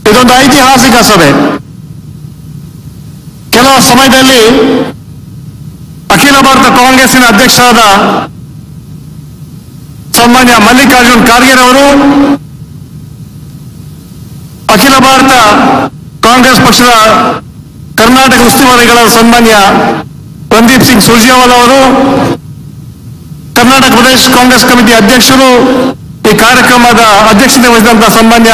ಇದೊಂದು ಐತಿಹಾಸಿಕ ಸಭೆ ಕೆಲವು ಸಮಯದಲ್ಲಿ ಅಖಿಲ ಭಾರತ ಕಾಂಗ್ರೆಸ್ಸಿನ ಅಧ್ಯಕ್ಷರಾದ ಸನ್ಮಾನ್ಯ ಮಲ್ಲಿಕಾರ್ಜುನ್ ಖರ್ಗೆ ಅವರು ಅಖಿಲ ಭಾರತ ಕಾಂಗ್ರೆಸ್ ಪಕ್ಷದ ಕರ್ನಾಟಕ ಉಸ್ತುವಾರಿಗಳಾದ ಸನ್ಮಾನ್ಯ ರಣದೀಪ್ ಸಿಂಗ್ ಸುರ್ಜೇವಾಲಾ ಅವರು ಕರ್ನಾಟಕ ಪ್ರದೇಶ ಕಾಂಗ್ರೆಸ್ ಕಮಿಟಿ ಅಧ್ಯಕ್ಷರು ಈ ಕಾರ್ಯಕ್ರಮದ ಅಧ್ಯಕ್ಷತೆ ವಹಿಸಿದಂತಹ ಸನ್ಮಾನ್ಯ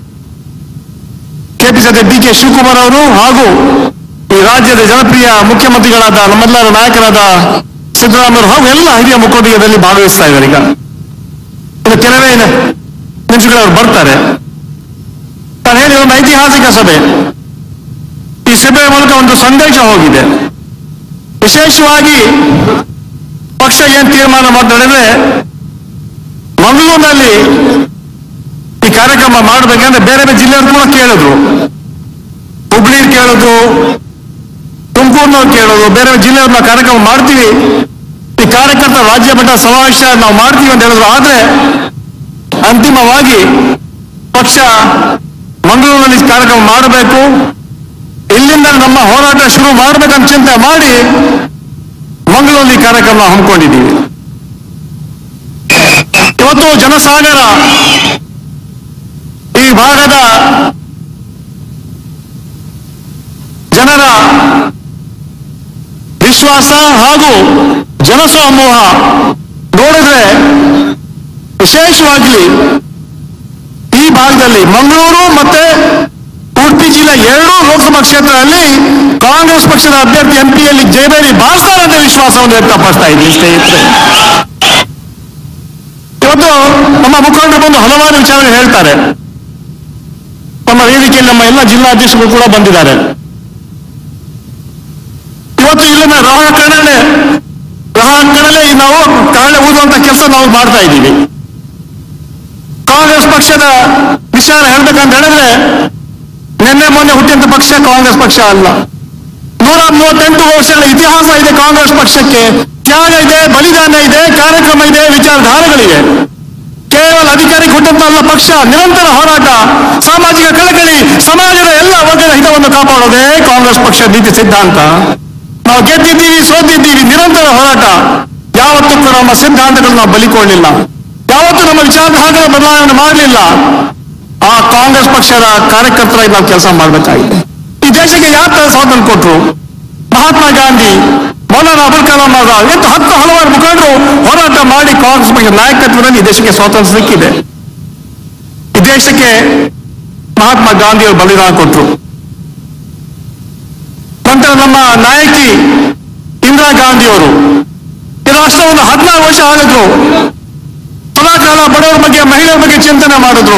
ಕೆಪಿಸಿಸಿ ಡಿ ಕೆ ಶಿವಕುಮಾರ್ ಅವರು ಹಾಗೂ ಈ ರಾಜ್ಯದ ಜನಪ್ರಿಯ ಮುಖ್ಯಮಂತ್ರಿಗಳಾದ ನಮ್ಮೆಲ್ಲರ ನಾಯಕರಾದ ಸಿದ್ದರಾಮಯ್ಯ ಹಾಗೂ ಎಲ್ಲ ಹಿರಿಯ ಮುಖಂಡರಲ್ಲಿ ಭಾಗವಹಿಸ್ತಾ ಇದ್ದಾರೆ ಈಗ ಇನ್ನು ಕೆಲವೇ ನಿಮಿಷಗಳವರು ಬರ್ತಾರೆ ನಾನು ಹೇಳಿ ಒಂದು ಐತಿಹಾಸಿಕ ಸಭೆ ಈ ಸಭೆಯ ಮೂಲಕ ಒಂದು ಸಂದೇಶ ಹೋಗಿದೆ ವಿಶೇಷವಾಗಿ ಪಕ್ಷ ಏನ್ ತೀರ್ಮಾನ ಮಾಡಿದ್ರೆ ಮಂಗಳೂರಿನಲ್ಲಿ ಈ ಕಾರ್ಯಕ್ರಮ ಮಾಡಬೇಕಂದ್ರೆ ಬೇರೆ ಬೇರೆ ಜಿಲ್ಲೆಯವರು ಕೂಡ ಕೇಳಿದ್ರು ಹುಬ್ಳಿ ಕೇಳಿದ್ರು ತುಮಕೂರಿನವ್ರು ಕೇಳೋದು ಬೇರೆ ಬೇರೆ ಜಿಲ್ಲೆಯವ್ರನ್ನ ಕಾರ್ಯಕ್ರಮ ಮಾಡ್ತೀವಿ ಈ ಕಾರ್ಯಕರ್ತ ರಾಜ್ಯ ಮಟ್ಟ ಸಮಾವೇಶ ನಾವು ಮಾಡ್ತೀವಿ ಅಂತ ಹೇಳಿದ್ರು ಆದ್ರೆ ಅಂತಿಮವಾಗಿ ಪಕ್ಷ ಮಂಗಳೂರಿನಲ್ಲಿ ಈ ಕಾರ್ಯಕ್ರಮ ಮಾಡಬೇಕು ಇಲ್ಲಿಂದ ನಮ್ಮ ಹೋರಾಟ ಶುರು ಮಾಡ್ಬೇಕಂತ ಚಿಂತೆ ಮಾಡಿ ಮಂಗಳೂರಲ್ಲಿ ಈ ಕಾರ್ಯಕ್ರಮ ಹಮ್ಮಿಕೊಂಡಿದ್ದೀವಿ ಇವತ್ತು ಜನಸಾಗರ ಈ ಭಾಗದ ಜನರ ವಿಶ್ವಾಸ ಹಾಗೂ ಜನಸಮೂಹ ನೋಡಿದ್ರೆ ವಿಶೇಷವಾಗಿ ಈ ಭಾಗದಲ್ಲಿ ಮಂಗಳೂರು ಮತ್ತೆ ಉಡುಪಿ ಜಿಲ್ಲೆ ಎರಡೂ ಲೋಕಸಭಾ ಕ್ಷೇತ್ರದಲ್ಲಿ ಕಾಂಗ್ರೆಸ್ ಪಕ್ಷದ ಅಭ್ಯರ್ಥಿ ಎಂಪಿಯಲ್ಲಿ ಜಯಬೇರಿ ಬಾರಿಸ್ತಾರೆ ಅಂತ ವಿಶ್ವಾಸವನ್ನು ವ್ಯಕ್ತಪಡಿಸ್ತಾ ಇದ್ದೀನಿ ಸ್ನೇಹಿತರೆ ಇವತ್ತು ನಮ್ಮ ಮುಖಂಡರು ಬಂದು ಹಲವಾರು ವಿಚಾರಗಳು ಹೇಳ್ತಾರೆ ನಮ್ಮ ವೇದಿಕೆಯಲ್ಲಿ ನಮ್ಮ ಎಲ್ಲ ಜಿಲ್ಲಾಧ್ಯಕ್ಷರು ಕೂಡ ಬಂದಿದ್ದಾರೆ ಇವತ್ತು ಇಲ್ಲಿನ ರಹ ಕಣಲೆ ರಹ ಕಣಲೆ ನಾವು ಕಣಲೆ ಊದುವಂತ ಕೆಲಸ ನಾವು ಮಾಡ್ತಾ ಇದ್ದೀವಿ ಕಾಂಗ್ರೆಸ್ ಪಕ್ಷದ ವಿಚಾರ ಹೇಳ್ಬೇಕಂತ ಹೇಳಿದ್ರೆ ನಿನ್ನೆ ಮೊನ್ನೆ ಹುಟ್ಟಿದಂತ ಪಕ್ಷ ಕಾಂಗ್ರೆಸ್ ಪಕ್ಷ ಅಲ್ಲ ನೂರ ಮೂವತ್ತೆಂಟು ವರ್ಷಗಳ ಇತಿಹಾಸ ಇದೆ ಕಾಂಗ್ರೆಸ್ ಪಕ್ಷಕ್ಕೆ ತ್ಯಾಗ ಇದೆ ಬಲಿದಾನ ಇದೆ ಕಾರ್ಯಕ್ರಮ ಇದೆ ವಿಚಾರಧಾರೆಗಳಿವೆ ಕೇವಲ ಅಧಿಕಾರಕ್ಕೆ ಹುಟ್ಟಂತ ಅಲ್ಲ ಪಕ್ಷ ನಿರಂತರ ಹೋರಾಟ ಸಾಮಾಜಿಕ ಕಳಕಳಿ ಸಮಾಜದ ಎಲ್ಲ ವರ್ಗದ ಹಿತವನ್ನು ಕಾಪಾಡೋದೇ ಕಾಂಗ್ರೆಸ್ ಪಕ್ಷ ನೀತಿ ಸಿದ್ಧಾಂತ ನಾವು ಗೆದ್ದಿದ್ದೀವಿ ಸೋತಿದ್ದೀವಿ ನಿರಂತರ ಹೋರಾಟ ಯಾವತ್ತೂ ಕೂಡ ನಮ್ಮ ಸಿದ್ಧಾಂತಗಳು ನಾವು ಬಲಿಕೊಳ್ಳಿಲ್ಲ ಯಾವತ್ತೂ ನಮ್ಮ ವಿಚಾರಧಾರೆಗಳ ಬದಲಾವಣೆ ಮಾಡಲಿಲ್ಲ ಆ ಕಾಂಗ್ರೆಸ್ ಪಕ್ಷದ ಕಾರ್ಯಕರ್ತರಾಗಿ ನಾವು ಕೆಲಸ ಮಾಡಬೇಕಾಗಿದೆ ಈ ದೇಶಕ್ಕೆ ಯಾರು ತರ ಸ್ವಾತಂತ್ರ್ಯ ಕೊಟ್ಟರು ಮಹಾತ್ಮ ಗಾಂಧಿ ಮೌಲಾನಾ ಅಬುಲ್ ಕಲಾಂ ಆಜಾದ್ ಎಷ್ಟು ಹತ್ತು ಹಲವಾರು ಮುಖಂಡರು ಹೋರಾಟ ಮಾಡಿ ಕಾಂಗ್ರೆಸ್ ಪಕ್ಷದ ನಾಯಕತ್ವದಲ್ಲಿ ಈ ದೇಶಕ್ಕೆ ಸ್ವಾತಂತ್ರ್ಯ ಸಿಕ್ಕಿದೆ ಈ ದೇಶಕ್ಕೆ ಮಹಾತ್ಮ ಗಾಂಧಿಯವರು ಬಲಿದಾನ ಕೊಟ್ಟರು ನಂತರ ನಮ್ಮ ನಾಯಕಿ ಇಂದಿರಾ ಗಾಂಧಿಯವರು ಈ ರಾಷ್ಟ್ರವನ್ನು ಹದಿನಾರು ವರ್ಷ ಆಳಿದ್ರು ಸದಾಕಾಲ ಬಡವರ ಬಗ್ಗೆ ಮಹಿಳೆಯರ ಬಗ್ಗೆ ಚಿಂತನೆ ಮಾಡಿದ್ರು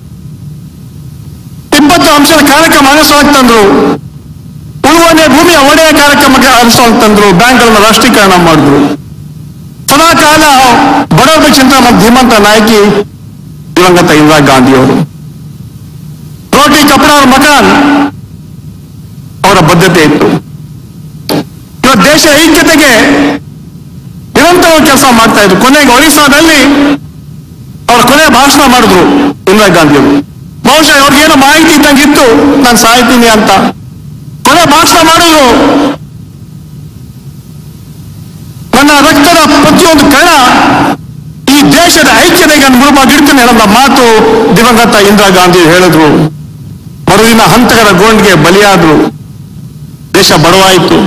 ಇಪ್ಪತ್ತು ಅಂಶದ ಕಾರ್ಯಕ್ರಮ ಅನುಷ್ಠಾನಕ್ಕೆ ತಂದ್ರು ಉಳುವನೆ ಭೂಮಿಯ ಒಡೆಯ ಕಾರ್ಯಕ್ರಮಕ್ಕೆ ಅನುಷ್ಠಾನಕ್ಕೆ ತಂದ್ರು ಬ್ಯಾಂಕ್ಗಳನ್ನ ರಾಷ್ಟ್ರೀಕರಣ ಮಾಡಿದ್ರು ಸದಾಕಾಲ ಬಡವರ ಬಗ್ಗೆ ಚಿಂತನೆ ಮಾಡಿದ ಧೀಮಂತ ನಾಯಕಿ ದಿವಂಗತ ಇಂದಿರಾ ಗಾಂಧಿಯವರು ರೋಟಿ ಕಪಡ ಮಕಾನ್ ಅವರ ಬದ್ಧತೆ ಇತ್ತು ಇವತ್ತು ದೇಶ ಐಕ್ಯತೆಗೆ ನಿರಂತರವಾಗಿ ಕೆಲಸ ಮಾಡ್ತಾ ಇದ್ರು ಕೊನೆಗೆ ಒರಿಸ್ಸಾದಲ್ಲಿ ಅವ್ರ ಕೊನೆ ಭಾಷಣ ಮಾಡಿದ್ರು ಇಂದಿರಾ ಗಾಂಧಿಯವರು ಬಹುಶಃ ಅವ್ರಿಗೇನೋ ಮಾಹಿತಿ ಇದ್ದಂಗಿತ್ತು ನಾನು ಸಾಯ್ತೀನಿ ಅಂತ ಕೊನೆ ಭಾಷಣ ಮಾಡಿದ್ರು ನನ್ನ ರಕ್ತದ ಪ್ರತಿಯೊಂದು ಕಣ ಈ ದೇಶದ ಐಕ್ಯತೆಗೆ ನಾನು ಮುಳುಬಾಗಿಡ್ತೀನಿ ಅನ್ನೋ ಮಾತು ದಿವಂಗತ ಇಂದಿರಾ ಗಾಂಧಿ ಹೇಳಿದ್ರು ಮರುದಿನ ಹಂತಕರ ಗೋಂಡ್ಗೆ ಬಲಿಯಾದ್ರು ದೇಶ ಬಡವಾಯಿತು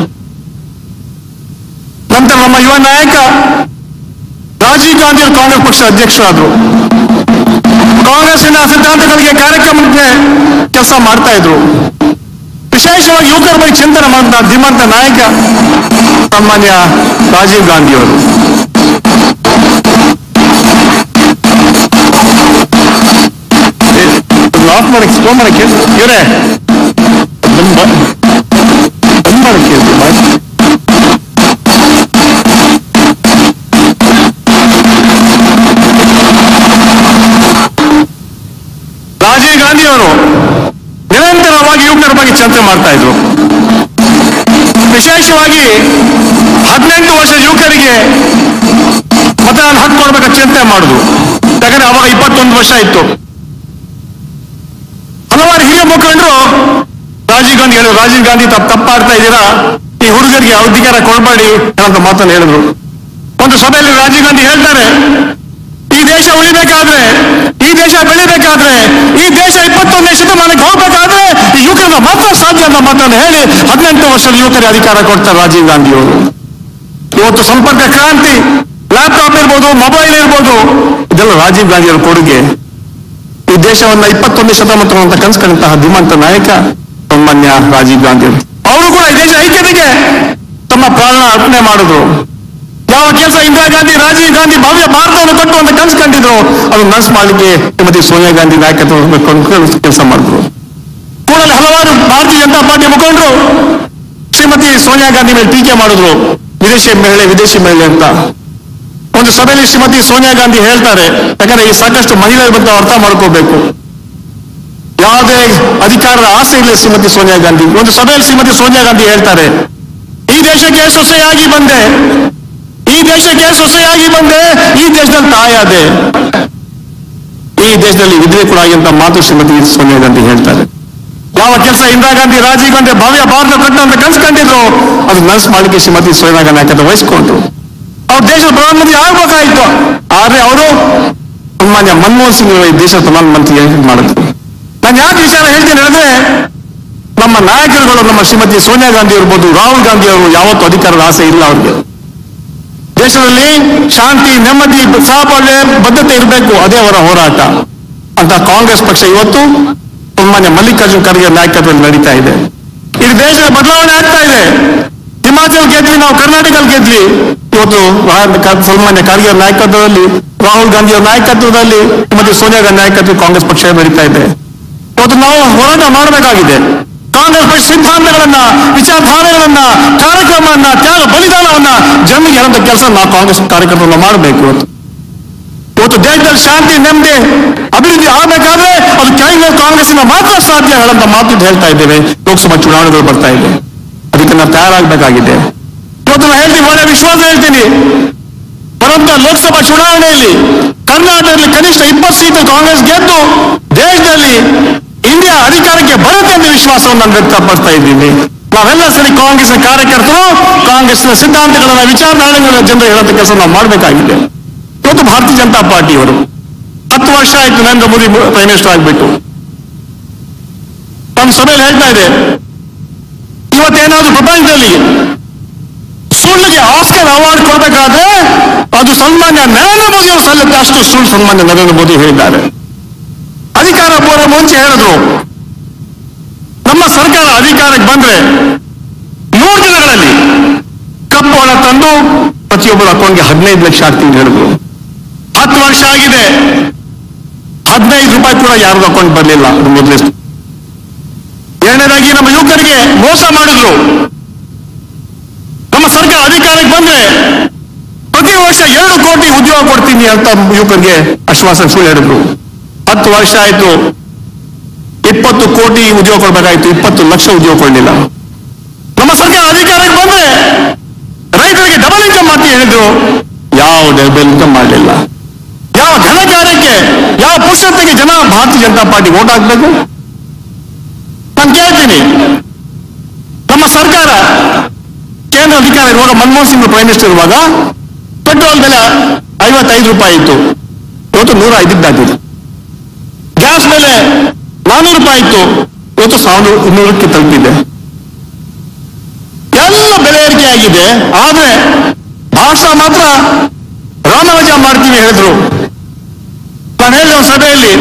ನಂತರ ನಮ್ಮ ಯುವ ನಾಯಕ ರಾಜೀವ್ ಗಾಂಧಿ ಅವರು ಕಾಂಗ್ರೆಸ್ ಪಕ್ಷದ ಅಧ್ಯಕ್ಷರಾದರು ಕಾಂಗ್ರೆಸ್ಸಿನ ಸಿದ್ಧಾಂತಗಳಿಗೆ ಕಾರ್ಯಕ್ರಮಕ್ಕೆ ಕೆಲಸ ಮಾಡ್ತಾ ಇದ್ರು ವಿಶೇಷವಾಗಿ ಯುವಕರ ಬಗ್ಗೆ ಚಿಂತನೆ ಮಾಡಿದ ಧೀಮಂತ ನಾಯಕ ಸಾಮಾನ್ಯ ರಾಜೀವ್ ಗಾಂಧಿ ಅವರು ಆಫ್ ಮಾಡಕ್ಕೆ ಸ್ಲೋ ಮಾಡಕ್ಕೆ ಇವರೇ ಬಂದ್ ಬಂದ್ ಮಾಡಕ್ಕೆ ರಾಜೀವ್ ಗಾಂಧಿ ಅವರು ನಿರಂತರವಾಗಿ ಯುವಕರ ಬಗ್ಗೆ ಚರ್ಚೆ ಮಾಡ್ತಾ ಇದ್ರು ವಿಶೇಷವಾಗಿ ಹದಿನೆಂಟು ವರ್ಷ ಯುವಕರಿಗೆ ಮತದಾನ ಹಕ್ಕು ಕೊಡ್ಬೇಕಂತ ಚಿಂತೆ ಮಾಡಿದ್ರು ಯಾಕಂದ್ರೆ ಅವಾಗ ಇಪ್ಪತ್ತೊಂದು ವರ್ಷ ಇತ್ತು ಹಲವಾರು ಹಿರಿಯ ಮುಖ ಮುಖಂಡರು ರಾಜೀವ್ ಗಾಂಧಿ ಹೇಳಿದ್ರು ರಾಜೀವ್ ಗಾಂಧಿ ತಪ್ಪು ತಪ್ಪಾಡ್ತಾ ಇದ್ದೀರಾ ಈ ಹುಡುಗರಿಗೆ ಅಧಿಕಾರ ಕೊಡಬೇಡಿ ಅಂತ ಮಾತನ್ನು ಹೇಳಿದ್ರು ಒಂದು ಸಭೆಯಲ್ಲಿ ರಾಜೀವ್ ಗಾಂಧಿ ಹೇಳ್ತಾರೆ ಈ ದೇಶ ಉಳಿಬೇಕಾದ್ರೆ ಈ ದೇಶ ಬೆಳಿಬೇಕಾದ್ರೆ ಈ ದೇಶ ಇಪ್ಪತ್ತೊಂದನೇ ಶತಮಾನಕ್ಕೆ ಹೋಗ್ಬೇಕಾದ್ರೆ ಈ ಯುವಕರಿಂದ ಮಾತ್ರ ಸಾಧ್ಯ ಅಂತ ಮಾತನ್ನು ಹೇಳಿ ಹದಿನೆಂಟು ವರ್ಷದ ಯುವಕರಿಗೆ ಅಧಿಕಾರ ಕೊಡ್ತಾರೆ ರಾಜೀವ್ ಗಾಂಧಿ ಅವರು ಇವತ್ತು ಸಂಪರ್ಕ ಕ್ರಾಂತಿ ಲ್ಯಾಪ್ಟಾಪ್ ಇರ್ಬೋದು ಮೊಬೈಲ್ ಇರ್ಬೋದು ಇದೆಲ್ಲ ರಾಜೀವ್ ಗಾಂಧಿ ಅವರ ಕೊಡುಗೆ ಈ ದೇಶವನ್ನ ಇಪ್ಪತ್ತೊಂದನೇ ಶತಮಾನ ಅಂತ ಕನಸ್ಕೊಂಡಂತಹ ಧೀಮಂತ ನಾಯಕ ಸನ್ಮಾನ್ಯ ರಾಜೀವ್ ಗಾಂಧಿ ಅವರು ಅವರು ಕೂಡ ಈ ದೇಶ ಐಕ್ಯತೆಗೆ ತಮ್ಮ ಪ್ರಾಣ ಅರ್ಪಣೆ ಮಾಡಿದ್ರು ಯಾವ ಕೆಲಸ ಇಂದಿರಾ ಗಾಂಧಿ ರಾಜೀವ್ ಗಾಂಧಿ ಭವ್ಯ ಭಾರತವನ್ನು ಕಟ್ಟು ಅಂತ ಕನಸು ಕಂಡಿದ್ರು ಅದು ನರ್ಸ್ ಮಾಡಲಿಕ್ಕೆ ಶ್ರೀಮತಿ ಸೋನಿಯಾ ಗಾಂಧಿ ನಾಯಕತ್ವ ಕೆಲಸ ಮಾಡಿದ್ರು ಕೂಡಲೇ ಹಲವಾರು ಭಾರತೀಯ ಜನತಾ ಪಾರ್ಟಿ ಮುಖಂಡರು ಶ್ರೀಮತಿ ಸೋನಿಯಾ ಗಾಂಧಿ ಮೇಲೆ ಟೀಕೆ ಮಾಡಿದ್ರು ವಿದೇಶಿ ಮಹಿಳೆ ವಿದೇಶಿ ಮಹಿಳೆ ಅಂತ ಒಂದು ಸಭೆಯಲ್ಲಿ ಶ್ರೀಮತಿ ಸೋನಿಯಾ ಗಾಂಧಿ ಹೇಳ್ತಾರೆ ಯಾಕಂದ್ರೆ ಈ ಸಾಕಷ್ಟು ಮಹಿಳೆಯರ ಬಗ್ಗೆ ಅರ್ಥ ಮಾಡ್ಕೋಬೇಕು ಯಾವುದೇ ಅಧಿಕಾರದ ಆಸೆ ಇಲ್ಲ ಶ್ರೀಮತಿ ಸೋನಿಯಾ ಗಾಂಧಿ ಒಂದು ಸಭೆಯಲ್ಲಿ ಶ್ರೀಮತಿ ಸೋನಿಯಾ ಗಾಂಧಿ ಹೇಳ್ತಾರೆ ಈ ದೇಶಕ್ಕೆ ಸೊಸೆಯಾಗಿ ಬಂದೆ ಈ ದೇಶಕ್ಕೆ ಸೊಸೆಯಾಗಿ ಬಂದೆ ಈ ದೇಶದಲ್ಲಿ ತಾಯಾದೆ ಈ ದೇಶದಲ್ಲಿ ವಿಧವೆ ಕೂಡ ಆಗಿ ಅಂತ ಮಾತು ಶ್ರೀಮತಿ ಸೋನಿಯಾ ಗಾಂಧಿ ಹೇಳ್ತಾರೆ ಯಾವ ಕೆಲಸ ಇಂದಿರಾ ಗಾಂಧಿ ರಾಜೀವ್ ಗಾಂಧಿ ಭವ್ಯ ಭಾರತ ಕಟ್ಟು ಅಂತ ಕನಸು ಕಂಡಿದ್ರು ಅದು ನರ್ಸ್ ಮಾಡಲಿಕ್ಕೆ ಶ್ರೀಮತಿ ಸೋನಿಯಾ ಗಾಂಧಿ ನಾಯಕತ್ವ ವಹಿಸ್ಕೊಂಡ್ರು ಅವ್ರು ದೇಶದ ಪ್ರಧಾನಮಂತ್ರಿ ಆಗ್ಬೇಕಾಯ್ತು ಆದ್ರೆ ಅವರು ಸನ್ಮಾನ್ಯ ಮನಮೋಹನ್ ಸಿಂಗ್ ಅವರು ಈ ದೇಶದ ಪ್ರಧಾನಮಂತ್ರಿ ಮಾಡಿದ್ರು ನಾನು ಯಾಕೆ ವಿಚಾರ ಹೇಳ್ತೀನಿ ಹೇಳಿದ್ರೆ ನಮ್ಮ ನಾಯಕರುಗಳು ನಮ್ಮ ಶ್ರೀಮತಿ ಸೋನಿಯಾ ಗಾಂಧಿ ಇರ್ಬೋದು ರಾಹುಲ್ ಗಾಂಧಿ ಅವರು ಯಾವತ್ತೂ ಅಧಿಕಾರದ ಆಸೆ ಇಲ್ಲ ಅವ್ರಿಗೆ ದೇಶದಲ್ಲಿ ಶಾಂತಿ ನೆಮ್ಮದಿ ಸಹಬಾಳ್ವೆ ಬದ್ಧತೆ ಇರಬೇಕು ಅದೇ ಅವರ ಹೋರಾಟ ಅಂತ ಕಾಂಗ್ರೆಸ್ ಪಕ್ಷ ಇವತ್ತು ಸನ್ಮಾನ್ಯ ಮಲ್ಲಿಕಾರ್ಜುನ್ ಖರ್ಗೆ ನಾಯಕತ್ವದಲ್ಲಿ ನಡೀತಾ ಇದೆ ಈ ದೇಶದ ಬದಲಾವಣೆ ಆಗ್ತಾ ಇದೆ ಹಿಮಾಚಲ್ ಗೆದ್ವಿ ನಾವು ಕರ್ನಾಟಕದಲ್ಲಿ ಗೆದ್ವಿ ಇವತ್ತು ರಾ- ಸನ್ಮಾನ್ಯ ಖರ್ಗೆ ಅವರ ನಾಯಕತ್ವದಲ್ಲಿ ರಾಹುಲ್ ಗಾಂಧಿ ಅವರ ನಾಯಕತ್ವದಲ್ಲಿ ಮತ್ತು ಸೋನಿಯಾ ಗಾಂಧಿ ನಾಯಕತ್ವ ಕಾಂಗ್ರೆಸ್ ಪಕ್ಷ ನಡೀತಾ ಇದೆ ಇವತ್ತು ನಾವು ಹೋರಾಟ ಮಾಡಬೇಕಾಗಿದೆ ಕಾಂಗ್ರೆಸ್ ಪಕ್ಷ ಸಿದ್ಧಾಂತಗಳನ್ನ ವಿಚಾರಧಾರೆಗಳನ್ನ ಕಾರ್ಯಕ್ರಮವನ್ನ ತ್ಯಾಗ ಬಲಿದಾನವನ್ನ ಜನರಿಗೆ ಹೇಳುವಂತ ಕೆಲಸ ನಾವು ಕಾಂಗ್ರೆಸ್ ಕಾರ್ಯಕರ್ತರನ್ನ ಮಾಡಬೇಕು ಇವತ್ತು ಇವತ್ತು ದೇಶದಲ್ಲಿ ಶಾಂತಿ ನೆಮ್ಮದಿ ಅಭಿವೃದ್ಧಿ ಆಗಬೇಕಾದ್ರೆ ಅದು ಕೇವಲ ಕಾಂಗ್ರೆಸ್ಸಿನ ಮಾತ್ರ ಸಾಧ್ಯ ಹೇಳಂತ ಮಾತು ಇದು ಹೇಳ್ತಾ ಇದ್ದೇವೆ ಲೋಕಸಭಾ ಚುನಾವಣೆಗಳು ಬರ್ತಾ ಇದೆ ಅದಕ್ಕೆ ನಾವು ತಯಾರಾಗಬೇಕಾಗಿದೆ ಇವತ್ತು ನಾನು ಹೇಳ್ತೀನಿ ಒಳ್ಳೆ ವಿಶ್ವಾಸ ಹೇಳ್ತೀನಿ ಬರುವಂತ ಲೋಕಸಭಾ ಚುನಾವಣೆಯಲ್ಲಿ ಕರ್ನಾಟಕದಲ್ಲಿ ಕನಿಷ್ಠ ಇಪ್ಪತ್ತು ಸೀಟು ಕಾಂಗ್ರೆಸ್ ಗೆದ್ದು ದೇಶದಲ್ಲಿ ಇಂಡಿಯಾ ಅಧಿಕಾರಕ್ಕೆ ಬರುತ್ತೆ ಎಂಬ ವಿಶ್ವಾಸವನ್ನು ನಾನು ವ್ಯಕ್ತಪಡಿಸ್ತಾ ಇದ್ದೀನಿ ನಾವೆಲ್ಲ ಸರಿ ಕಾಂಗ್ರೆಸ್ನ ಕಾರ್ಯಕರ್ತರು ಕಾಂಗ್ರೆಸ್ನ ಸಿದ್ಧಾಂತಗಳನ್ನ ವಿಚಾರಧಾರೆಗಳನ್ನ ಜನರು ಹೇಳುವಂತ ಕೆಲಸ ನಾವು ಮಾಡಬೇಕಾಗಿದೆ ಇವತ್ತು ಭಾರತೀಯ ಜನತಾ ಪಾರ್ಟಿಯವರು ಹತ್ತು ವರ್ಷ ಆಯ್ತು ನರೇಂದ್ರ ಮೋದಿ ಪ್ರೈಮ್ ಮಿನಿಸ್ಟರ್ ಆಗ್ಬಿಟ್ಟು ನಮ್ಮ ಸಭೆಯಲ್ಲಿ ಹೇಳ್ತಾ ಇದೆ ಇವತ್ತೇನಾದ್ರೂ ಪ್ರಪಂಚದಲ್ಲಿ ಸುಳ್ಳಿಗೆ ಆಸ್ಕರ್ ಅವಾರ್ಡ್ ಕೊಡಬೇಕಾದ್ರೆ ಅದು ಸನ್ಮಾನ್ಯ ನರೇಂದ್ರ ಮೋದಿ ಅವರು ಸಲ್ಲುತ್ತೆ ಅಷ್ಟು ಸುಳ್ಳು ಸನ್ಮಾನ್ಯ ನರೇಂದ್ರ ಮೋದಿ ಹೇಳಿದ್ದಾರೆ ಅಧಿಕಾರ ಬರೋ ಮುಂಚೆ ಹೇಳಿದ್ರು ನಮ್ಮ ಸರ್ಕಾರ ಅಧಿಕಾರಕ್ಕೆ ಬಂದ್ರೆ ನೂರು ದಿನಗಳಲ್ಲಿ ಕಪ್ಪು ಹಣ ತಂದು ಪ್ರತಿಯೊಬ್ಬರ ಅಕೌಂಟ್ಗೆ ಹದಿನೈದು ಲಕ್ಷ ಆಗ್ತೀನಿ ಹೇಳಿದ್ರು ಹತ್ತು ವರ್ಷ ಆಗಿದೆ ಹದಿನೈದು ರೂಪಾಯಿ ಕೂಡ ಯಾರ್ದು ಅಕೌಂಟ್ ಬರಲಿಲ್ಲ ಅದು ಮೊದಲೇ ಎರಡನೇದಾಗಿ ನಮ್ಮ ಯುವಕರಿಗೆ ಮೋಸ ಮಾಡಿದ್ರು ನಮ್ಮ ಸರ್ಕಾರ ಅಧಿಕಾರಕ್ಕೆ ಬಂದ್ರೆ ಪ್ರತಿ ವರ್ಷ ಎರಡು ಕೋಟಿ ಉದ್ಯೋಗ ಕೊಡ್ತೀನಿ ಅಂತ ಯುವಕರಿಗೆ ಆಶ್ವಾಸನೆ ಸುಳ್ಳು ಹೇಳಿದ್ರು ಹತ್ತು ವರ್ಷ ಆಯ್ತು ಇಪ್ಪತ್ತು ಕೋಟಿ ಉದ್ಯೋಗ ಕೊಡ್ಬೇಕಾಯ್ತು ಇಪ್ಪತ್ತು ಲಕ್ಷ ಉದ್ಯೋಗ ಕೊಡಲಿಲ್ಲ ನಮ್ಮ ಸರ್ಕಾರ ಅಧಿಕಾರಕ್ಕೆ ಬಂದ್ರೆ ರೈತರಿಗೆ ಡಬಲ್ ಇನ್ಕಮ್ ಮಾಡ್ತೀನಿ ಹೇಳಿದ್ರು ಯಾವ ಡಬಲ್ ಇನ್ಕಮ್ ಮಾಡಲಿಲ್ಲ ಯಾವ ಘನ ಕಾರ್ಯಕ್ಕೆ ಯಾವ ಪುರುಷತೆಗೆ ಜನ ಭಾರತೀಯ ಜನತಾ ಪಾರ್ಟಿ ಓಟ್ ಹಾಕ್ಬೇಕು ನಾನು ಕೇಳ್ತೀನಿ ನಮ್ಮ ಸರ್ಕಾರ ಕೇಂದ್ರ ಅಧಿಕಾರ ಇರುವಾಗ ಮನಮೋಹನ್ ಸಿಂಗ್ ಪ್ರೈಮ್ ಮಿನಿಸ್ಟರ್ ಇರುವಾಗ ಪೆಟ್ರೋಲ್ ಬೆಲೆ ಐವತ್ತೈದು ರೂಪಾಯಿ ಇತ್ತು ಇವತ್ತು ನೂರ ಐದಕ್ಕೆ ದಾಟಿದೆ ಗ್ಯಾಸ್ ಬೆಲೆ ನಾನೂರು ರೂಪಾಯಿ ಇತ್ತು ಇವತ್ತು ಸಾವಿರದ ಇನ್ನೂರಕ್ಕೆ ತಲುಪಿದೆ ಎಲ್ಲ ಬೆಲೆ ಏರಿಕೆ ಆಗಿದೆ ಆದ್ರೆ ಭಾಷಣ ಮಾತ್ರ ರಾಮರಾಜ ಮಾಡ್ತೀವಿ ಹೇಳಿದ್ರು ನಾನು ಹೇಳಿದ ಒಂದು ಸಭೆಯಲ್ಲಿ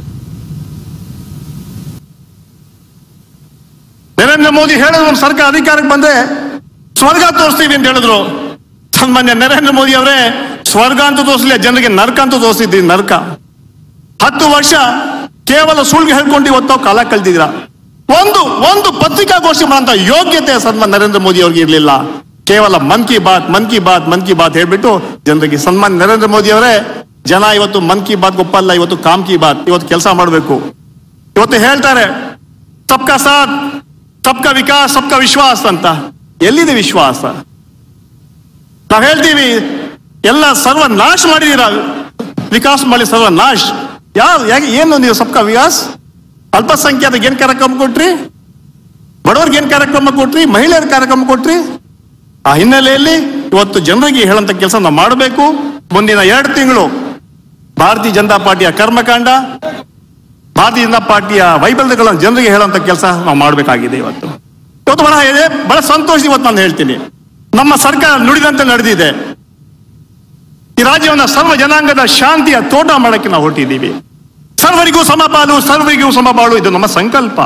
ನರೇಂದ್ರ ಮೋದಿ ಹೇಳಿದ್ರು ಒಂದು ಸರ್ಕಾರ ಅಧಿಕಾರಕ್ಕೆ ಬಂದ್ರೆ ಸ್ವರ್ಗ ತೋರಿಸ್ತೀವಿ ಅಂತ ಹೇಳಿದ್ರು ಸನ್ಮಾನ್ಯ ನರೇಂದ್ರ ಮೋದಿ ಅವರೇ ಸ್ವರ್ಗ ಅಂತ ತೋರಿಸಲಿಲ್ಲ ಜನರಿಗೆ ನರ್ಕ ಅಂತ ತೋರಿಸಿದ್ದೀವಿ ನರ್ಕ ಹತ್ತು ವರ್ಷ ಕೇವಲ ಸುಳ್ಳು ಹೇಳ್ಕೊಂಡು ಇವತ್ತು ನಾವು ಕಾಲ ಕಳೆದಿದ್ದೀರಾ ಒಂದು ಒಂದು ಪತ್ರಿಕಾಗೋಷ್ಠಿ ಮಾಡುವಂತ ಯೋಗ್ಯತೆ ಸನ್ಮಾನ್ ನರೇಂದ್ರ ಮೋದಿ ಅವ್ರಿಗೆ ಇರಲಿಲ್ಲ ಕೇವಲ ಮನ್ ಕಿ ಬಾತ್ ಮನ್ ಕಿ ಬಾತ್ ಮನ್ ಕಿ ಬಾತ್ ಹೇಳ್ಬಿಟ್ಟು ಜನರಿಗೆ ಸನ್ಮಾನ್ ನರೇಂದ್ರ ಮೋದಿ ಅವರೇ ಜನ ಇವತ್ತು ಮನ್ ಕಿ ಬಾತ್ ಒಪ್ಪಲ್ಲ ಇವತ್ತು ಕಾಮ್ ಕಿ ಬಾತ್ ಇವತ್ತು ಕೆಲಸ ಮಾಡಬೇಕು ಇವತ್ತು ಹೇಳ್ತಾರೆ ಸಬ್ಕಾ ಸಾಥ್ ಸಬ್ಕಾ ವಿಕಾಸ್ ಸಬ್ಕಾ ವಿಶ್ವಾಸ ಅಂತ ಎಲ್ಲಿದೆ ವಿಶ್ವಾಸ ನಾವ್ ಹೇಳ್ತೀವಿ ಎಲ್ಲ ಸರ್ವ ನಾಶ ಮಾಡಿದೀರ ವಿಕಾಸ್ ಮಾಡಿ ಸರ್ವ ನಾಶ್ ಯಾವ ಯಾಕೆ ಏನು ನೀವು ಸಬ್ಕಾ ವಿಕಾಸ್ ಅಲ್ಪಸಂಖ್ಯಾತರಿಗೆ ಏನ್ ಕಾರ್ಯಕ್ರಮ ಕೊಟ್ರಿ ಬಡವರಿಗೆ ಏನ್ ಕಾರ್ಯಕ್ರಮ ಕೊಟ್ರಿ ಮಹಿಳೆಯರ ಕಾರ್ಯಕ್ರಮ ಕೊಟ್ರಿ ಆ ಹಿನ್ನೆಲೆಯಲ್ಲಿ ಇವತ್ತು ಜನರಿಗೆ ಹೇಳಂತ ಕೆಲಸ ನಾವು ಮಾಡಬೇಕು ಮುಂದಿನ ಎರಡು ತಿಂಗಳು ಭಾರತೀಯ ಜನತಾ ಪಾರ್ಟಿಯ ಕರ್ಮಕಾಂಡ ಭಾರತೀಯ ಜನತಾ ಪಾರ್ಟಿಯ ವೈಫಲ್ಯಗಳನ್ನು ಜನರಿಗೆ ಹೇಳುವಂತ ಕೆಲಸ ನಾವು ಮಾಡಬೇಕಾಗಿದೆ ಇವತ್ತು ಇವತ್ತು ಬಹಳ ಇದೆ ಬಹಳ ಸಂತೋಷ ಇವತ್ತು ನಾನು ಹೇಳ್ತೀನಿ ನಮ್ಮ ಸರ್ಕಾರ ನುಡಿದಂತೆ ನಡೆದಿದೆ ಈ ರಾಜ್ಯವನ್ನ ಸರ್ವ ಜನಾಂಗದ ಶಾಂತಿಯ ತೋಟ ಮಾಡಕ್ಕೆ ನಾವು ಹೊರಟಿದ್ದೀವಿ ಸರ್ವರಿಗೂ ಸಮಪಾಲು ಸರ್ವರಿಗೂ ಸಮಬಾಳು ಇದು ನಮ್ಮ ಸಂಕಲ್ಪ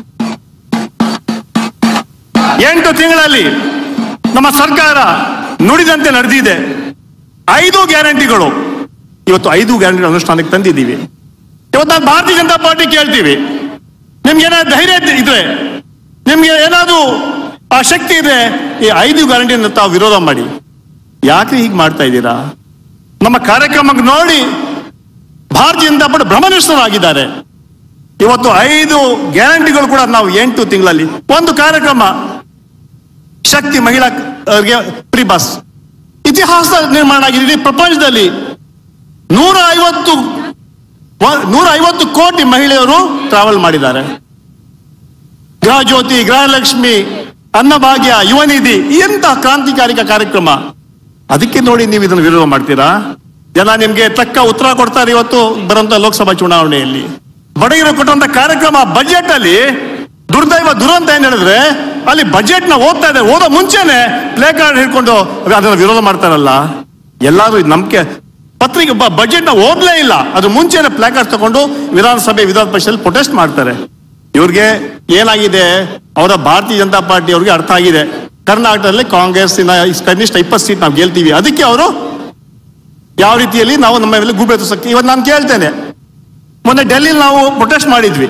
ಎಂಟು ತಿಂಗಳಲ್ಲಿ ನಮ್ಮ ಸರ್ಕಾರ ನುಡಿದಂತೆ ನಡೆದಿದೆ ಐದು ಗ್ಯಾರಂಟಿಗಳು ಇವತ್ತು ಐದು ಗ್ಯಾರಂಟಿ ಅನುಷ್ಠಾನಕ್ಕೆ ತಂದಿದ್ದೀವಿ ಇವತ್ತು ನಾವು ಭಾರತೀಯ ಜನತಾ ಪಾರ್ಟಿ ಕೇಳ್ತೀವಿ ನಿಮ್ಗೆ ಏನಾದ್ರು ಧೈರ್ಯ ಇದ್- ಇದ್ರೆ ನಿಮ್ಗೆ ಏನಾದ್ರು ಆ ಶಕ್ತಿ ಇದೆ ಈ ಐದು ಗ್ಯಾರಂಟಿಯನ್ನು ತಾವು ವಿರೋಧ ಮಾಡಿ ಯಾಕೆ ಹೀಗೆ ಮಾಡ್ತಾ ಇದ್ದೀರಾ ನಮ್ಮ ಕಾರ್ಯಕ್ರಮಕ್ಕೆ ನೋಡಿ ಭಾರತೀಯ ಜನತಾ ಪಾರ್ಟಿ ಭ್ರಮನಿಷ್ಠರಾಗಿದ್ದಾರೆ ಇವತ್ತು ಐದು ಗ್ಯಾರಂಟಿಗಳು ಕೂಡ ನಾವು ಎಂಟು ತಿಂಗಳಲ್ಲಿ ಒಂದು ಕಾರ್ಯಕ್ರಮ ಶಕ್ತಿ ಮಹಿಳಾ ಅವರಿಗೆ ಫ್ರೀ ಬಸ್ ಇತಿಹಾಸ ನಿರ್ಮಾಣ ಆಗಿದೆ ಇಡೀ ಪ್ರಪಂಚದಲ್ಲಿ ನೂರ ಐವತ್ತು ವ- ನೂರ ಐವತ್ತು ಕೋಟಿ ಮಹಿಳೆಯರು ಟ್ರಾವೆಲ್ ಮಾಡಿದ್ದಾರೆ ಗೃಹ ಜ್ಯೋತಿ ಗೃಹಲಕ್ಷ್ಮಿ ಅನ್ನಭಾಗ್ಯ ಯುವ ನಿಧಿ ಎಂತ ಕ್ರಾಂತಿಕಾರಿಕ ಕಾರ್ಯಕ್ರಮ ಅದಕ್ಕೆ ನೋಡಿ ನೀವು ಇದನ್ನು ವಿರೋಧ ಮಾಡ್ತೀರಾ ಜನ ನಿಮ್ಗೆ ತಕ್ಕ ಉತ್ತರ ಕೊಡ್ತಾರೆ ಇವತ್ತು ಬರುವಂತ ಲೋಕಸಭಾ ಚುನಾವಣೆಯಲ್ಲಿ ಬಡಗಿರು ಕೊಟ್ಟಂತ ಕಾರ್ಯಕ್ರಮ ಬಜೆಟ್ ಅಲ್ಲಿ ದುರ್ದೈವ ದುರಂತ ಏನ್ ಹೇಳಿದ್ರೆ ಅಲ್ಲಿ ಬಜೆಟ್ ನ ಓದ್ತಾ ಇದೆ ಓದೋ ಮುಂಚೆನೆ ಪ್ಲೇ ಕಾರ್ಡ್ ಹಿಡ್ಕೊಂಡು ಅದನ್ನ ವಿರೋಧ ಮಾಡ್ತಾರಲ್ಲ ಎಲ್ಲಾರು ಇದು ನಂಬಿಕೆ ಪತ್ರಿಕೆ ಬಜೆಟ್ ನ ಓದ್ಲೇ ಇಲ್ಲ ಅದು ಮುಂಚೆನೆ ಪ್ಲೇ ಕಾರ್ಡ್ ತಗೊಂಡು ವಿಧಾನಸಭೆ ವಿಧಾನ ಪರಿಷತ್ ಪ್ರೊಟೆಸ್ಟ್ ಮಾಡ್ತಾರೆ ಇವ್ರಿಗೆ ಏನಾಗಿದೆ ಅವರ ಭಾರತೀಯ ಜನತಾ ಪಾರ್ಟಿ ಅವ್ರಿಗೆ ಅರ್ಥ ಆಗಿದೆ ಕರ್ನಾಟಕದಲ್ಲಿ ಕಾಂಗ್ರೆಸ್ಸಿನ ಕನಿಷ್ಠ ಇಪ್ಪತ್ತು ಸೀಟ್ ನಾವು ಗೆಲ್ತೀವಿ ಅದಕ್ಕೆ ಅವರು ಯಾವ ರೀತಿಯಲ್ಲಿ ನಾವು ನಮ್ಮ ಮೇಲೆ ಗೂಬೆ ತುಸಕ್ಕೆ ಇವತ್ತು ನಾನು ಕೇಳ್ತೇನೆ ಮೊನ್ನೆ ಡೆಲ್ಲಿಲಿ ನಾವು ಪ್ರೊಟೆಸ್ಟ್ ಮಾಡಿದ್ವಿ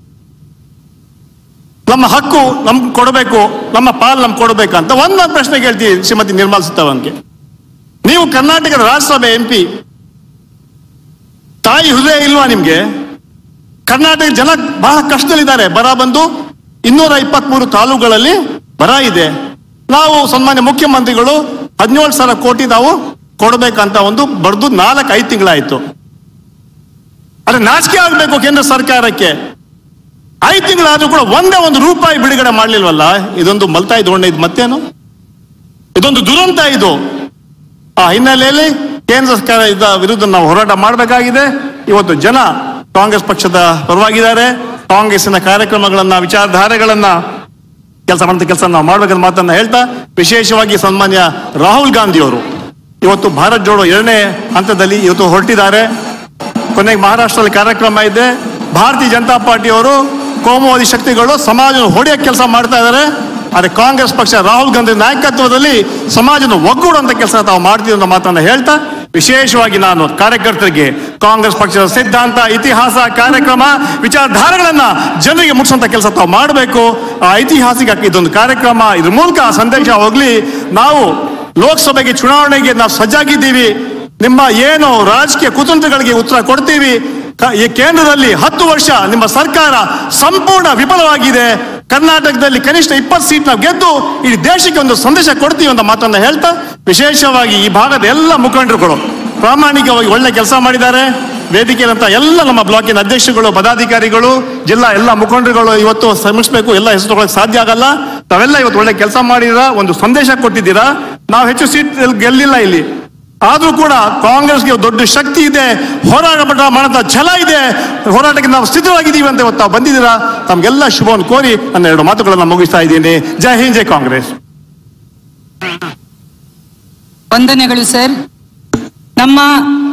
ನಮ್ಮ ಹಕ್ಕು ನಮ್ಗೆ ಕೊಡಬೇಕು ನಮ್ಮ ಪಾಲ್ ನಮ್ಗೆ ಕೊಡಬೇಕಂತ ಒಂದು ಪ್ರಶ್ನೆ ಕೇಳ್ತೀವಿ ಶ್ರೀಮತಿ ನಿರ್ಮಲಾ ಸೀತಾರಾಮನ್ಗೆ ನೀವು ಕರ್ನಾಟಕದ ರಾಜ್ಯಸಭೆ ಎಂ ಪಿ ತಾಯಿ ಹೃದಯ ಇಲ್ವಾ ನಿಮ್ಗೆ ಕರ್ನಾಟಕ ಜನ ಬಹಳ ಕಷ್ಟದಲ್ಲಿದ್ದಾರೆ ಬರ ಬಂದು ಇನ್ನೂರ ಇಪ್ಪತ್ಮೂರು ತಾಲೂಕುಗಳಲ್ಲಿ ಬರ ಇದೆ ನಾವು ಸನ್ಮಾನ್ಯ ಮುಖ್ಯಮಂತ್ರಿಗಳು ಹದಿನೇಳು ಸಾವಿರ ಕೋಟಿ ನಾವು ಕೊಡಬೇಕಂತ ಒಂದು ಬರೆದು ನಾಲ್ಕು ಐದು ತಿಂಗಳಾಯ್ತು ಅದೇ ನಾಚಿಕೆ ಆಗಬೇಕು ಕೇಂದ್ರ ಸರ್ಕಾರಕ್ಕೆ ಐದು ತಿಂಗಳಾದ್ರೂ ಕೂಡ ಒಂದೇ ಒಂದು ರೂಪಾಯಿ ಬಿಡುಗಡೆ ಮಾಡ್ಲಿಲ್ವಲ್ಲ ಇದೊಂದು ಮಲ್ತಾಯಿ ದೋಣೆ ಇದು ಮತ್ತೇನು ಇದೊಂದು ದುರಂತ ಇದು ಆ ಹಿನ್ನೆಲೆಯಲ್ಲಿ ಕೇಂದ್ರ ಸರ್ಕಾರ ಇದ್ದ ವಿರುದ್ಧ ನಾವು ಹೋರಾಟ ಮಾಡಬೇಕಾಗಿದೆ ಇವತ್ತು ಜನ ಕಾಂಗ್ರೆಸ್ ಪಕ್ಷದ ಪರವಾಗಿದ್ದಾರೆ ಕಾಂಗ್ರೆಸ್ಸಿನ ಕಾರ್ಯಕ್ರಮಗಳನ್ನ ವಿಚಾರಧಾರೆಗಳನ್ನ ಕೆಲಸ ಮಾಡುವಂತ ಕೆಲಸ ನಾವು ಮಾಡ್ಬೇಕಂತ ಮಾತನ್ನ ಹೇಳ್ತಾ ವಿಶೇಷವಾಗಿ ಸನ್ಮಾನ್ಯ ರಾಹುಲ್ ಗಾಂಧಿ ಅವರು ಇವತ್ತು ಭಾರತ್ ಜೋಡೋ ಎರಡನೇ ಹಂತದಲ್ಲಿ ಇವತ್ತು ಹೊರಟಿದ್ದಾರೆ ಕೊನೆಗೆ ಮಹಾರಾಷ್ಟ್ರದಲ್ಲಿ ಕಾರ್ಯಕ್ರಮ ಇದೆ ಭಾರತೀಯ ಜನತಾ ಪಾರ್ಟಿಯವರು ಕೋಮುವಾದಿ ಶಕ್ತಿಗಳು ಸಮಾಜ ಹೊಡೆಯೋ ಕೆಲಸ ಮಾಡ್ತಾ ಇದ್ದಾರೆ ಆದರೆ ಕಾಂಗ್ರೆಸ್ ಪಕ್ಷ ರಾಹುಲ್ ಗಾಂಧಿ ನಾಯಕತ್ವದಲ್ಲಿ ಸಮಾಜನ ಒಗ್ಗೂಡುವಂತ ಕೆಲಸ ತಾವು ಮಾಡ್ತೀವಿ ಅನ್ನೋ ಮಾತನ್ನ ಹೇಳ್ತಾ ವಿಶೇಷವಾಗಿ ನಾನು ಕಾರ್ಯಕರ್ತರಿಗೆ ಕಾಂಗ್ರೆಸ್ ಪಕ್ಷದ ಸಿದ್ಧಾಂತ ಇತಿಹಾಸ ಕಾರ್ಯಕ್ರಮ ವಿಚಾರಧಾರೆಗಳನ್ನ ಜನರಿಗೆ ಮುಟ್ಟಿಸುವಂತ ಕೆಲಸ ತಾವು ಮಾಡಬೇಕು ಆ ಐತಿಹಾಸಿಕ ಇದೊಂದು ಕಾರ್ಯಕ್ರಮ ಇದ್ರ ಮೂಲಕ ಆ ಸಂದೇಶ ಹೋಗ್ಲಿ ನಾವು ಲೋಕಸಭೆಗೆ ಚುನಾವಣೆಗೆ ನಾವು ಸಜ್ಜಾಗಿದ್ದೀವಿ ನಿಮ್ಮ ಏನು ರಾಜಕೀಯ ಕುತಂತ್ರಗಳಿಗೆ ಉತ್ತರ ಕೊಡ್ತೀವಿ ಕ- ಈ ಕೇಂದ್ರದಲ್ಲಿ ಹತ್ತು ವರ್ಷ ನಿಮ್ಮ ಸರ್ಕಾರ ಸಂಪೂರ್ಣ ವಿಫಲವಾಗಿದೆ ಕರ್ನಾಟಕದಲ್ಲಿ ಕನಿಷ್ಠ ಇಪ್ಪತ್ತು ಸೀಟ್ ನಾವು ಗೆದ್ದು ಇಡೀ ದೇಶಕ್ಕೆ ಒಂದು ಸಂದೇಶ ಕೊಡ್ತೀವಿ ಅಂತ ಮಾತನ್ನ ಹೇಳ್ತಾ ವಿಶೇಷವಾಗಿ ಈ ಭಾಗದ ಎಲ್ಲ ಮುಖಂಡರುಗಳು ಪ್ರಾಮಾಣಿಕವಾಗಿ ಒಳ್ಳೆ ಕೆಲಸ ಮಾಡಿದ್ದಾರೆ ವೇದಿಕೆಯಂತ ಎಲ್ಲ ನಮ್ಮ ಬ್ಲಾಕಿನ ಅಧ್ಯಕ್ಷಗಳು ಪದಾಧಿಕಾರಿಗಳು ಜಿಲ್ಲಾ ಎಲ್ಲ ಮುಖಂಡರುಗಳು ಇವತ್ತು ಶ್ರಮಿಸಬೇಕು ಎಲ್ಲ ಹೆಸರು ತಗೊಳ್ಳೋಕೆ ಸಾಧ್ಯ ಆಗಲ್ಲ ತಾವೆಲ್ಲ ಇವತ್ತು ಒಳ್ಳೆ ಕೆಲಸ ಮಾಡಿದ್ದೀರಾ ಒಂದು ಸಂದೇಶ ಕೊಟ್ಟಿದ್ದೀರಾ ನಾವು ಹೆಚ್ಚು ಸೀಟ್ ಗೆಲ್ಲಿಲ್ಲ ಇಲ್ಲಿ ಆದ್ರೂ ಕೂಡ ಕಾಂಗ್ರೆಸ್ಗೆ ದೊಡ್ಡ ಶಕ್ತಿ ಇದೆ ಹೋರಾಟ ಮಾಡಂತ ಛಲ ಇದೆ ಹೋರಾಟಕ್ಕೆ ನಾವು ಸ್ಥಿತವಾಗಿದ್ದೀವಿ ಅಂತ ಇವತ್ತು ತಾವು ಬಂದಿದ್ದೀರಾ ತಮ್ಗೆಲ್ಲ ಶುಭವನ್ನು ಕೋರಿ ನನ್ನ ಎರಡು ಮಾತುಗಳನ್ನು ಮುಗಿಸ್ತಾ ಇದ್ದೀನಿ ಜೈ ಹಿಂದ್ ಜೈ ಕಾಂಗ್ರೆಸ್ ವಂದನೆಗಳು ಸರ್ ನಮ್ಮ